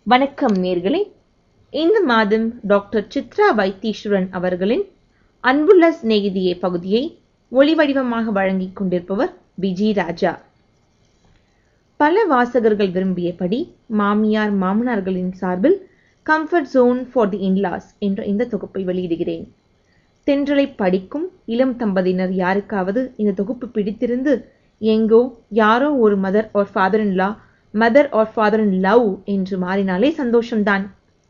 வணக்கம் நேர்களே இந்த மாதம் டாக்டர் சித்ரா வைத்தீஸ்வரன் அவர்களின் அன்புள்ள சிநேகிதியே பகுதியை ஒளிவடிவமாக வழங்கிக் கொண்டிருப்பவர் விஜி ராஜா பல வாசகர்கள் விரும்பியபடி மாமியார் மாமனார்களின் சார்பில் comfort zone for the in laws என்ற இந்த தொகுப்பை வெளியிடுகிறேன் தென்றலை படிக்கும் இளம் தம்பதியினர் யாருக்காவது இந்த தொகுப்பு பிடித்திருந்து எங்கோ யாரோ ஒரு mother or father in law mother or father in love என்று மாறினாலே சந்தோஷம்தான்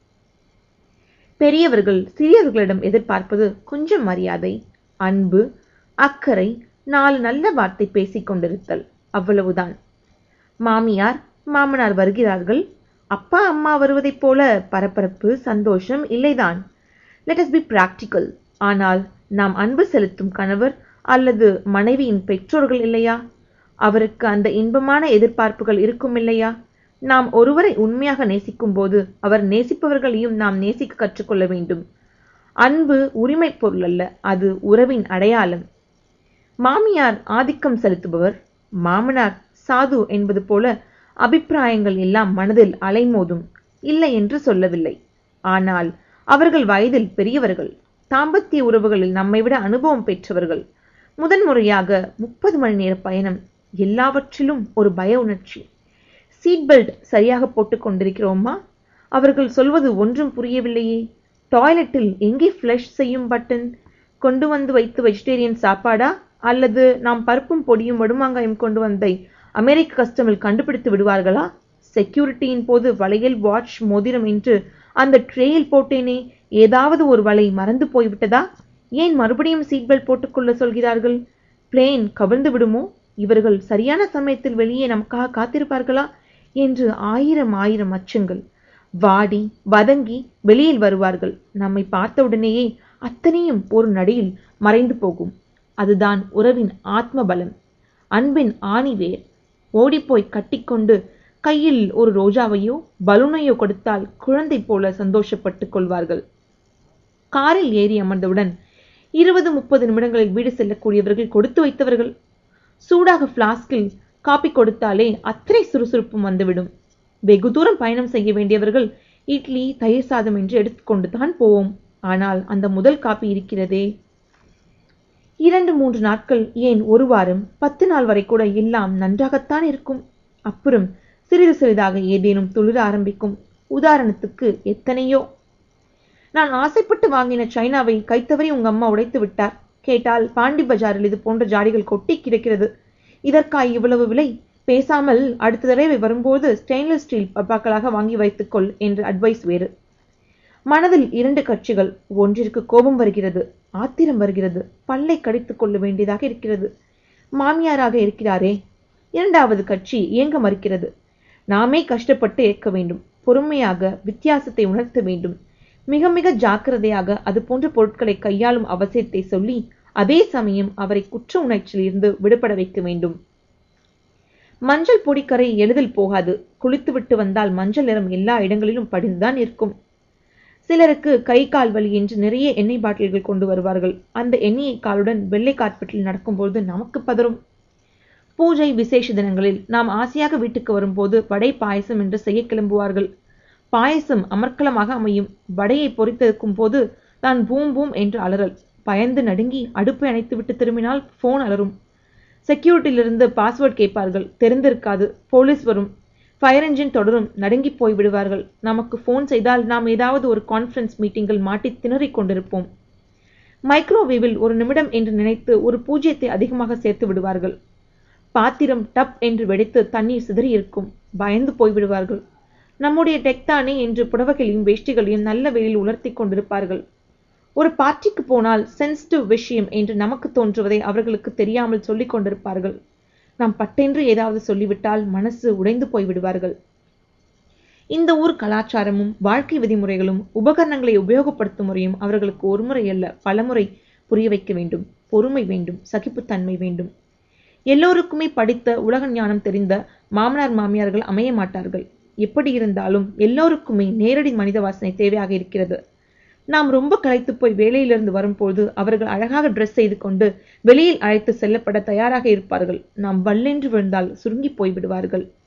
பெரியவர்கள் சிறியவர்களிடம் எதிர்பார்ப்பது கொஞ்சம் மரியாதை அன்பு அக்கறை நாலு நல்ல வார்த்தை பேசிக் கொண்டிருத்தல் அவ்வளவுதான் மாமியார் மாமனார் வருகிறார்கள் அப்பா அம்மா வருவதைப் போல பரபரப்பு சந்தோஷம் இல்லைதான் லெட் அஸ் பி பிராக்டிக்கல் ஆனால் நாம் அன்பு செலுத்தும் கணவர் அல்லது மனைவியின் பெற்றோர்கள் இல்லையா அவருக்கு அந்த இன்பமான எதிர்பார்ப்புகள் இருக்கும் இல்லையா நாம் ஒருவரை உண்மையாக நேசிக்கும் போது அவர் நேசிப்பவர்களையும் நாம் நேசிக்க கற்றுக்கொள்ள வேண்டும் அன்பு உரிமை பொருள் அல்ல அது உறவின் அடையாளம் மாமியார் ஆதிக்கம் செலுத்துபவர் மாமனார் சாது என்பது போல அபிப்பிராயங்கள் எல்லாம் மனதில் அலைமோதும் இல்லை என்று சொல்லவில்லை ஆனால் அவர்கள் வயதில் பெரியவர்கள் தாம்பத்திய உறவுகளில் நம்மை விட அனுபவம் பெற்றவர்கள் முதன்முறையாக முப்பது மணி நேர பயணம் எல்லாவற்றிலும் ஒரு பய உணர்ச்சி சீட் பெல்ட் சரியாக போட்டுக் கொண்டிருக்கிறோமா அவர்கள் சொல்வது ஒன்றும் புரியவில்லையே டாய்லெட்டில் எங்கே ஃப்ளஷ் செய்யும் பட்டன் கொண்டு வந்து வைத்து வெஜிடேரியன் சாப்பாடா அல்லது நாம் பருப்பும் பொடியும் வடுமாங்காயும் கொண்டு வந்தை அமெரிக்க கஸ்டமில் கண்டுபிடித்து விடுவார்களா செக்யூரிட்டியின் போது வளையல் வாட்ச் மோதிரம் என்று அந்த ட்ரேயில் போட்டேனே ஏதாவது ஒரு வலை மறந்து போய்விட்டதா ஏன் மறுபடியும் சீட் பெல்ட் போட்டுக்கொள்ள சொல்கிறார்கள் பிளேன் கவிழ்ந்து விடுமோ இவர்கள் சரியான சமயத்தில் வெளியே நமக்காக காத்திருப்பார்களா என்று ஆயிரம் ஆயிரம் அச்சங்கள் வாடி வதங்கி வெளியில் வருவார்கள் நம்மை பார்த்தவுடனேயே அத்தனையும் ஒரு நடியில் மறைந்து போகும் அதுதான் உறவின் ஆத்ம பலம் அன்பின் ஆணிவேர் ஓடிப்போய் கட்டிக்கொண்டு கையில் ஒரு ரோஜாவையோ பலூனையோ கொடுத்தால் குழந்தை போல சந்தோஷப்பட்டுக் கொள்வார்கள் காரில் ஏறி அமர்ந்தவுடன் இருபது முப்பது நிமிடங்களில் வீடு செல்லக்கூடியவர்கள் கொடுத்து வைத்தவர்கள் சூடாக பிளாஸ்கில் காப்பி கொடுத்தாலே அத்தனை சுறுசுறுப்பும் வந்துவிடும் வெகு தூரம் பயணம் செய்ய வேண்டியவர்கள் இட்லி தயிர் சாதம் என்று எடுத்துக்கொண்டு தான் போவோம் ஆனால் அந்த முதல் காப்பி இருக்கிறதே இரண்டு மூன்று நாட்கள் ஏன் ஒரு வாரம் பத்து நாள் வரை கூட எல்லாம் நன்றாகத்தான் இருக்கும் அப்புறம் சிறிது சிறிதாக ஏதேனும் துளிர ஆரம்பிக்கும் உதாரணத்துக்கு எத்தனையோ நான் ஆசைப்பட்டு வாங்கின சைனாவை கைத்தவறி உங்க அம்மா உடைத்து விட்டார் கேட்டால் பாண்டி பஜாரில் இது போன்ற ஜாடிகள் கொட்டி கிடக்கிறது இதற்காய் இவ்வளவு விலை பேசாமல் அடுத்த தடவை வரும்போது ஸ்டெயின்லெஸ் ஸ்டீல் பப்பாக்களாக வாங்கி வைத்துக்கொள் என்று அட்வைஸ் வேறு மனதில் இரண்டு கட்சிகள் ஒன்றிற்கு கோபம் வருகிறது ஆத்திரம் வருகிறது பல்லை கடித்துக் கொள்ள வேண்டியதாக இருக்கிறது மாமியாராக இருக்கிறாரே இரண்டாவது கட்சி இயங்க மறுக்கிறது நாமே கஷ்டப்பட்டு ஏற்க வேண்டும் பொறுமையாக வித்தியாசத்தை உணர்த்த வேண்டும் மிக மிக ஜாக்கிரதையாக அது போன்ற பொருட்களை கையாளும் அவசியத்தை சொல்லி அதே சமயம் அவரை குற்ற உணர்ச்சியில் இருந்து விடுபட வைக்க வேண்டும் மஞ்சள் பொடிக்கரை எளிதில் போகாது குளித்துவிட்டு வந்தால் மஞ்சள் நிறம் எல்லா இடங்களிலும் படிந்துதான் இருக்கும் சிலருக்கு கை கால் வலி என்று நிறைய எண்ணெய் பாட்டில்கள் கொண்டு வருவார்கள் அந்த எண்ணெயை காலுடன் வெள்ளை கார்பெட்டில் நடக்கும்போது நமக்கு பதறும் பூஜை விசேஷ தினங்களில் நாம் ஆசையாக வீட்டுக்கு வரும்போது வடை பாயசம் என்று செய்ய கிளம்புவார்கள் பாயசம் அமர்க்கலமாக அமையும் வடையை பொறித்தெடுக்கும் போது தான் பூம் பூம் என்று அலறல் பயந்து நடுங்கி அடுப்பை அணைத்துவிட்டு திரும்பினால் போன் அலரும் செக்யூரிட்டியிலிருந்து பாஸ்வேர்ட் கேட்பார்கள் தெரிந்திருக்காது போலீஸ் வரும் ஃபயர் என்ஜின் தொடரும் நடுங்கி போய் விடுவார்கள் நமக்கு ஃபோன் செய்தால் நாம் ஏதாவது ஒரு கான்ஃபரன்ஸ் மீட்டிங்கில் மாட்டி திணறிக் கொண்டிருப்போம் மைக்ரோவேவில் ஒரு நிமிடம் என்று நினைத்து ஒரு பூஜ்ஜியத்தை அதிகமாக சேர்த்து விடுவார்கள் பாத்திரம் டப் என்று வெடித்து தண்ணீர் சிதறி இருக்கும் பயந்து போய்விடுவார்கள் நம்முடைய டெக்தானே என்று புடவைகளையும் வேஷ்டிகளையும் நல்ல வெயிலில் உலர்த்தி கொண்டிருப்பார்கள் ஒரு பார்ட்டிக்கு போனால் சென்சிட்டிவ் விஷயம் என்று நமக்கு தோன்றுவதை அவர்களுக்கு தெரியாமல் சொல்லிக் கொண்டிருப்பார்கள் நாம் பட்டென்று ஏதாவது சொல்லிவிட்டால் மனசு உடைந்து போய்விடுவார்கள் இந்த ஊர் கலாச்சாரமும் வாழ்க்கை விதிமுறைகளும் உபகரணங்களை உபயோகப்படுத்தும் முறையும் அவர்களுக்கு ஒரு முறை அல்ல பலமுறை புரிய வைக்க வேண்டும் பொறுமை வேண்டும் சகிப்புத்தன்மை வேண்டும் எல்லோருக்குமே படித்த உலக ஞானம் தெரிந்த மாமனார் மாமியார்கள் அமைய மாட்டார்கள் எப்படி இருந்தாலும் எல்லோருக்குமே நேரடி மனித வாசனை தேவையாக இருக்கிறது நாம் ரொம்ப களைத்து போய் வேலையிலிருந்து வரும்போது அவர்கள் அழகாக ட்ரெஸ் செய்து கொண்டு வெளியில் அழைத்து செல்லப்பட தயாராக இருப்பார்கள் நாம் வல்லென்று விழுந்தால் சுருங்கி போய் விடுவார்கள்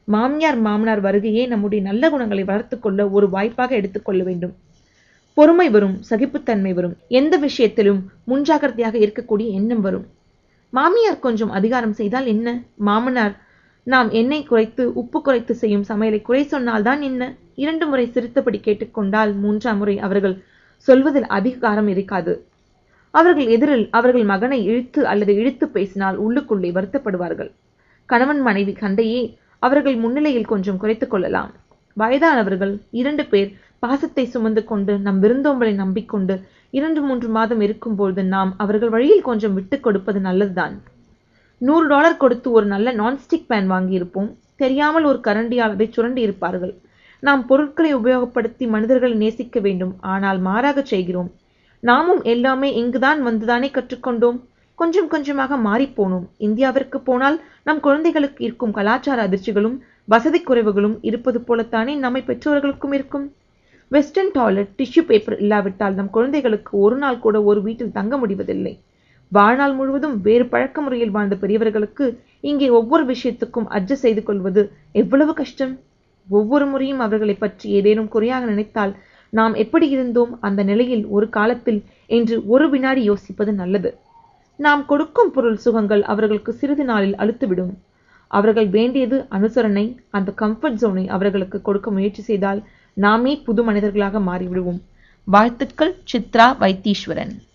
மாமியார் மாமனார் வருகையே நம்முடைய நல்ல குணங்களை வளர்த்துக் கொள்ள ஒரு வாய்ப்பாக எடுத்துக்கொள்ள வேண்டும் பொறுமை வரும் சகிப்புத்தன்மை வரும் எந்த விஷயத்திலும் முன்ஜாகிரதையாக இருக்கக்கூடிய எண்ணம் வரும் மாமியார் கொஞ்சம் அதிகாரம் செய்தால் என்ன மாமனார் நாம் எண்ணெய் குறைத்து உப்பு குறைத்து செய்யும் சமையலை குறை சொன்னால்தான் என்ன இரண்டு முறை சிரித்தபடி கேட்டுக்கொண்டால் மூன்றாம் முறை அவர்கள் சொல்வதில் அதிகாரம் இருக்காது அவர்கள் எதிரில் அவர்கள் மகனை இழுத்து அல்லது இழுத்து பேசினால் உள்ளுக்குள்ளே வருத்தப்படுவார்கள் கணவன் மனைவி சண்டையே அவர்கள் முன்னிலையில் கொஞ்சம் குறைத்துக் கொள்ளலாம் வயதானவர்கள் இரண்டு பேர் பாசத்தை சுமந்து கொண்டு நம் விருந்தோம்பலை நம்பிக்கொண்டு இரண்டு மூன்று மாதம் இருக்கும்போது நாம் அவர்கள் வழியில் கொஞ்சம் விட்டுக் கொடுப்பது நல்லதுதான் நூறு டாலர் கொடுத்து ஒரு நல்ல நான்ஸ்டிக் பேன் வாங்கியிருப்போம் தெரியாமல் ஒரு கரண்டியால் அதை சுரண்டி இருப்பார்கள் நாம் பொருட்களை உபயோகப்படுத்தி மனிதர்களை நேசிக்க வேண்டும் ஆனால் மாறாகச் செய்கிறோம் நாமும் எல்லாமே இங்குதான் வந்துதானே கற்றுக்கொண்டோம் கொஞ்சம் கொஞ்சமாக மாறிப்போனோம் இந்தியாவிற்கு போனால் நம் குழந்தைகளுக்கு இருக்கும் கலாச்சார அதிர்ச்சிகளும் வசதி குறைவுகளும் இருப்பது போலத்தானே நம்மை பெற்றோர்களுக்கும் இருக்கும் வெஸ்டர்ன் டாய்லெட் டிஷ்யூ பேப்பர் இல்லாவிட்டால் நம் குழந்தைகளுக்கு ஒரு நாள் கூட ஒரு வீட்டில் தங்க முடிவதில்லை வாழ்நாள் முழுவதும் வேறு பழக்க முறையில் வாழ்ந்த பெரியவர்களுக்கு இங்கே ஒவ்வொரு விஷயத்துக்கும் அட்ஜஸ்ட் செய்து கொள்வது எவ்வளவு கஷ்டம் ஒவ்வொரு முறையும் அவர்களை பற்றி ஏதேனும் குறையாக நினைத்தால் நாம் எப்படி இருந்தோம் அந்த நிலையில் ஒரு காலத்தில் என்று ஒரு வினாடி யோசிப்பது நல்லது நாம் கொடுக்கும் பொருள் சுகங்கள் அவர்களுக்கு சிறிது நாளில் அழுத்துவிடும் அவர்கள் வேண்டியது அனுசரணை அந்த கம்ஃபர்ட் ஜோனை அவர்களுக்கு கொடுக்க முயற்சி செய்தால் நாமே புது மனிதர்களாக மாறிவிடுவோம் வாழ்த்துக்கள் சித்ரா வைத்தீஸ்வரன்